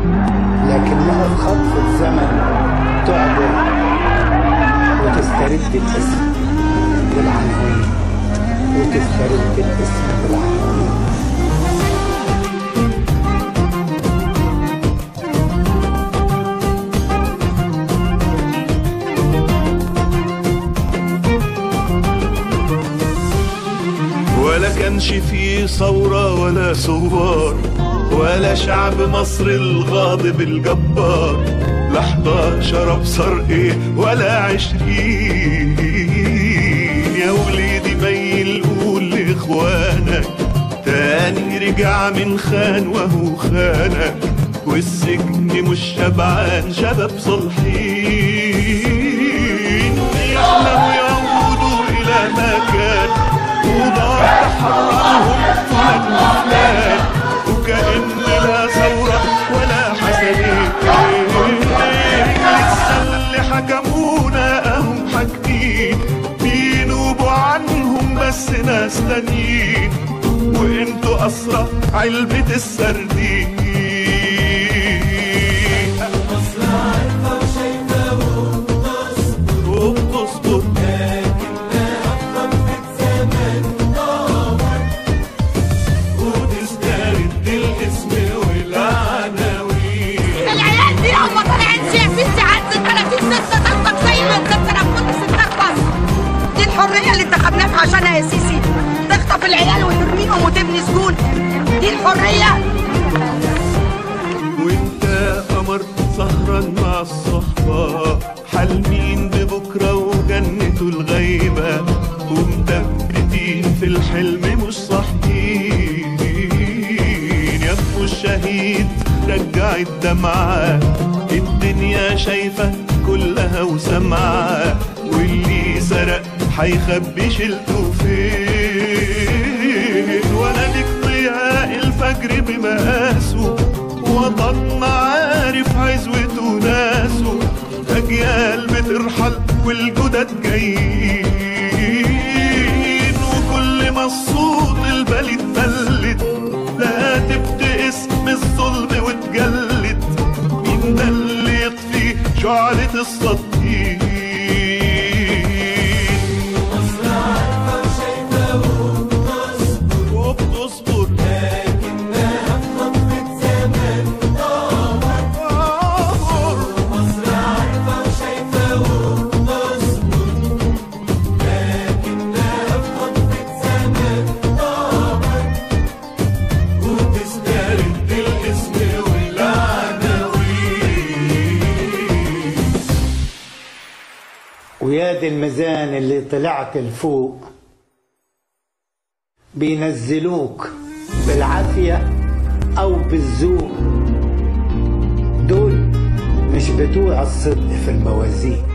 لكنها بخطف الزمن تعبر وتسترد الاسم والعناوين وتسترد الاسم والعناوين ولا كانش فيه ثورة ولا ثوار ولا شعب مصر الغاضب الجبار لا 11 ابصر ايه ولا عشرين يا وليدي ميل قول لاخوانك تاني رجع من خان وهو خانك والسجن مش شبعان شباب صالحين يحلموا يعودوا الى ما كان وضاع تحررهم فلان وفلان وكأن لا ثورة ولا حسنين لسه اللي حكمونا اهم حاكمين بينوبوا عنهم بس ناس تانيين وانتوا اسرى علبة السردين وبتصبر وتسترد الاسم والعناوين العيال دي هم طالعين فيها في ساعات 30 ستة تاخدك زي ما انت بتنفض ستة دي الحرية اللي انتخبناك عشانها يا سيسي تخطف العيال وترميهم وتبني سجون دي الحرية وانت قمر سهران مع الصحبة حالمين ببكرة وجنته الغيبة ومثبتين في الحلم مش صاحيين يا ابو الشهيد رجع الدمعة الدنيا شايفة كلها وسمعة واللي سرق هيخبي شيلته فين وانا لك ضياء الفجر بمقاسه وطن عارف عزوته وناسه أجيال بترحل والجدد جايين وكل ما الصوت البلد اتبلد لا تبتئس من الظلم وتجلد مين ده اللي يطفي شعلة السطين وبتصبر وتسترد الاسم والعناوين ويا دي الميزان اللي طلعت لفوق بينزلوك بالعافية أو بالذوق دول مش بتوع الصدق في الموازين